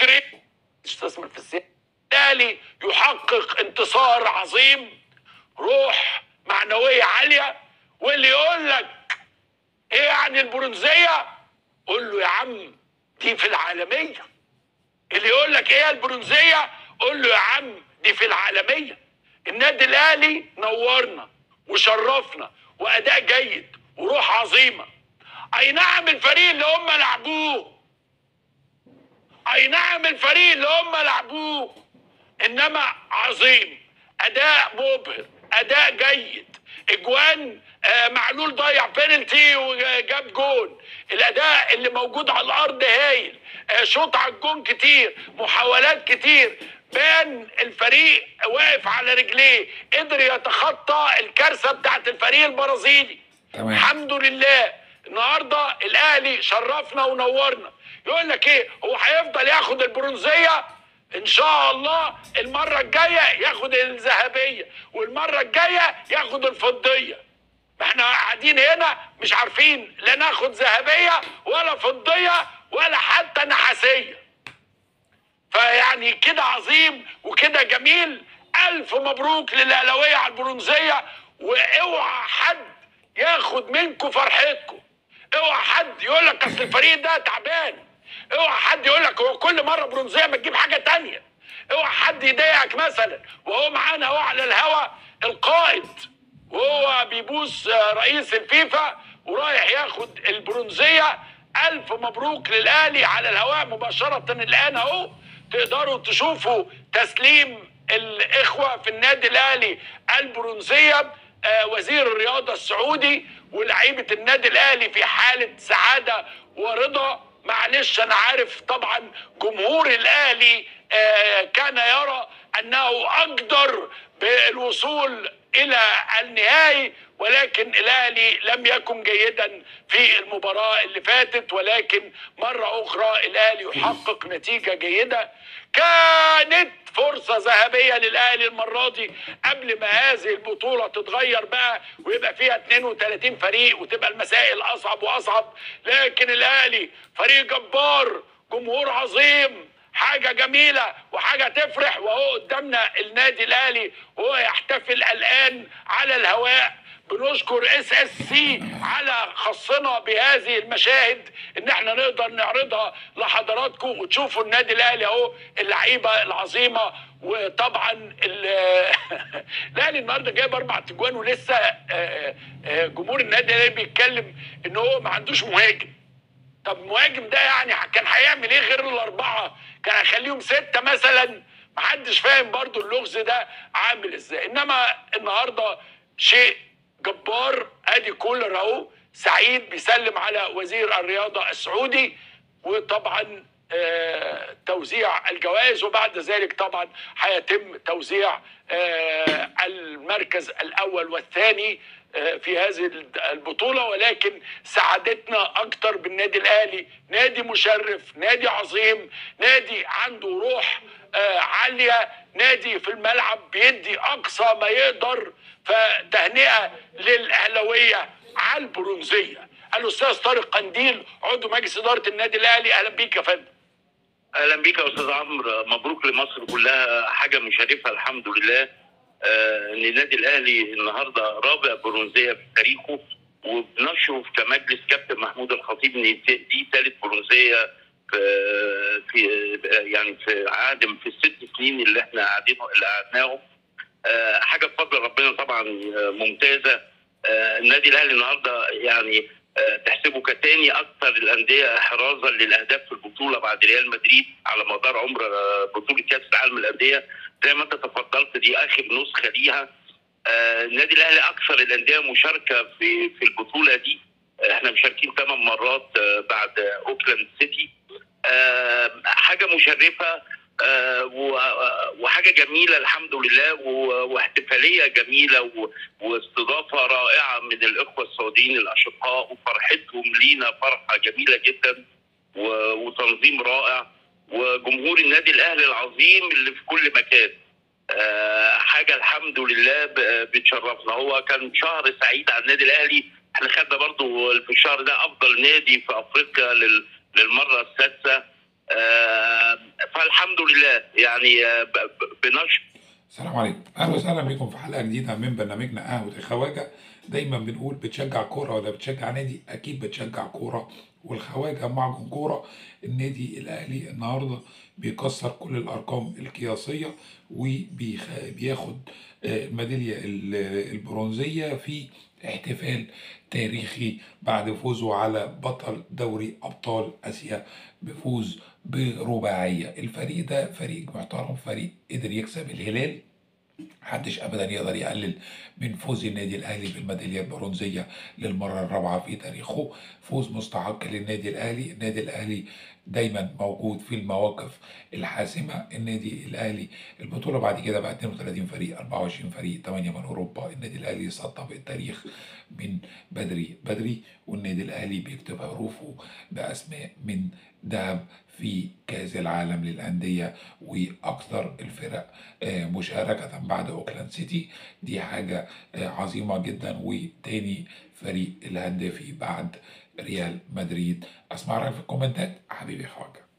كريم استثمر في السياسه الاهلي يحقق انتصار عظيم روح معنويه عاليه واللي يقول لك ايه يعني البرونزيه قول له يا عم دي في العالميه اللي يقول لك ايه البرونزيه قول له يا عم دي في العالميه النادي الاهلي نورنا وشرفنا واداء جيد وروح عظيمه اي نعم الفريق اللي هم لعبوه اي نعم الفريق اللي هم لعبوه انما عظيم اداء مبهر اداء جيد اجوان آه معلول ضيع بينالتي وجاب جون الاداء اللي موجود على الارض هايل آه شوط على الجون كتير محاولات كتير بان الفريق واقف على رجليه قدر يتخطى الكارثه بتاعت الفريق البرازيلي تمام. الحمد لله النهارده الاهلي شرفنا ونورنا يقول لك ايه هو هيفضل ياخد البرونزيه ان شاء الله المره الجايه ياخد الذهبيه والمره الجايه ياخد الفضيه ما احنا قاعدين هنا مش عارفين لا ناخد ذهبيه ولا فضيه ولا حتى نحاسيه فيعني كده عظيم وكده جميل الف مبروك للاهلاويه على البرونزيه واوعى حد ياخد منكم فرحتكم اوعى حد يقول لك اصل الفريق ده تعبان اوعى حد يقول لك هو كل مره برونزيه ما تجيب حاجه تانية اوعى حد يضايقك مثلا وهو معانا اهو على الهوا القائد وهو بيبوس آه، رئيس الفيفا ورايح ياخد البرونزيه الف مبروك للاهلي على الهواء مباشره الان اهو تقدروا تشوفوا تسليم الاخوه في النادي الاهلي البرونزيه آه، وزير الرياضه السعودي ولاعيبه النادي الاهلي في حاله سعاده ورضا معلش انا عارف طبعا جمهور الاهلي آه، كان يرى انه اقدر بالوصول الى النهائي ولكن الاهلي لم يكن جيدا في المباراه اللي فاتت ولكن مره اخرى الاهلي يحقق نتيجه جيده كانت فرصة ذهبية للأهلي المرة دي قبل ما هذه البطولة تتغير بقى ويبقى فيها 32 فريق وتبقى المسائل أصعب وأصعب لكن الأهلي فريق جبار جمهور عظيم حاجة جميلة وحاجة تفرح وهو قدامنا النادي الأهلي وهو يحتفل الآن على الهواء بنشكر اس اس سي على خصنا بهذه المشاهد ان احنا نقدر نعرضها لحضراتكم وتشوفوا النادي الاهلي اهو اللعيبه العظيمه وطبعا ال- الاهلي النهارده جايب اربع تجوان ولسه آه، آه، جمهور النادي الاهلي بيتكلم ان هو ما عندوش مهاجم طب مهاجم ده يعني كان هيعمل ايه غير الاربعه؟ كان هيخليهم سته مثلا محدش فاهم برضو اللغز ده عامل ازاي انما النهارده شيء جبار ادي كولر اهو سعيد بيسلم على وزير الرياضه السعودي وطبعا آه، توزيع الجوائز وبعد ذلك طبعا هيتم توزيع آه، المركز الاول والثاني آه، في هذه البطولة ولكن سعادتنا أكتر بالنادي الأهلي نادي مشرف نادي عظيم نادي عنده روح آه، عالية نادي في الملعب بيدي أقصى ما يقدر فتهنئة للأهلوية على البرونزية الأستاذ طارق قنديل عضو مجلس إدارة النادي الأهلي أهلا بيك يا فندم اهلا بيك يا استاذ عمرو مبروك لمصر كلها حاجه مشرفه الحمد لله آه، ان النادي الاهلي النهارده رابع برونزيه في تاريخه وبنشرف كمجلس كابتن محمود الخطيب ان دي ثالث برونزيه في في يعني في عهد في الست سنين اللي احنا قاعدين اللي قعدناهم آه، حاجه بفضل ربنا طبعا آه، ممتازه آه، النادي الاهلي النهارده يعني آه، تحسبه كتاني اكثر الانديه احرازا للاهداف في البطوله بعد ريال مدريد على مدار عمر آه، بطوله كاس العالم للانديه زي ما انت تفضلت دي اخر نسخه ليها آه، النادي الاهلي اكثر الانديه مشاركه في في البطوله دي آه، احنا مشاركين ثمان مرات آه، بعد اوكلاند سيتي آه، حاجه مشرفه آه، و- وحاجه جميله الحمد لله و- واحتفاليه جميله و- واستضافه رائعه من الاخوه السعوديين الاشقاء وفرحتهم لينا فرحه جميله جدا و- وتنظيم رائع وجمهور النادي الاهلي العظيم اللي في كل مكان آه، حاجه الحمد لله ب- بتشرفنا هو كان شهر سعيد على النادي الاهلي احنا خدنا برضو في الشهر ده افضل نادي في افريقيا لل- للمره السادسه آه، فالحمد لله يعني آه، ب- ب- بنشر السلام عليكم اهلا وسهلا بكم في حلقه جديده من برنامجنا قهوه الخواجه دايما بنقول بتشجع كوره ولا بتشجع نادي اكيد بتشجع كوره والخواجه معكم كوره النادي الاهلي النهارده بيكسر كل الارقام القياسيه وبياخد الميداليه ال- البرونزيه في احتفال تاريخي بعد فوزه على بطل دوري ابطال اسيا بفوز برباعيه الفريق ده فريق محترم فريق قدر يكسب الهلال محدش ابدا يقدر يقلل من فوز النادي الاهلي بالميداليه البرونزيه للمره الرابعه في تاريخه فوز مستحق للنادي الاهلي النادي الاهلي دايما موجود في المواقف الحاسمه النادي الاهلي البطوله بعد كده بقى 32 فريق 24 فريق 8 من اوروبا النادي الاهلي سطب التاريخ من بدري بدري والنادي الاهلي بيكتب حروفه باسماء من ذهب في كاس العالم للانديه واكثر الفرق آه، مشاركه بعد اوكلاند سيتي دي حاجه آه، عظيمه جدا وتاني فريق الهدافي بعد ريال مدريد اسمع رايك في الكومنتات حبيبي خواجه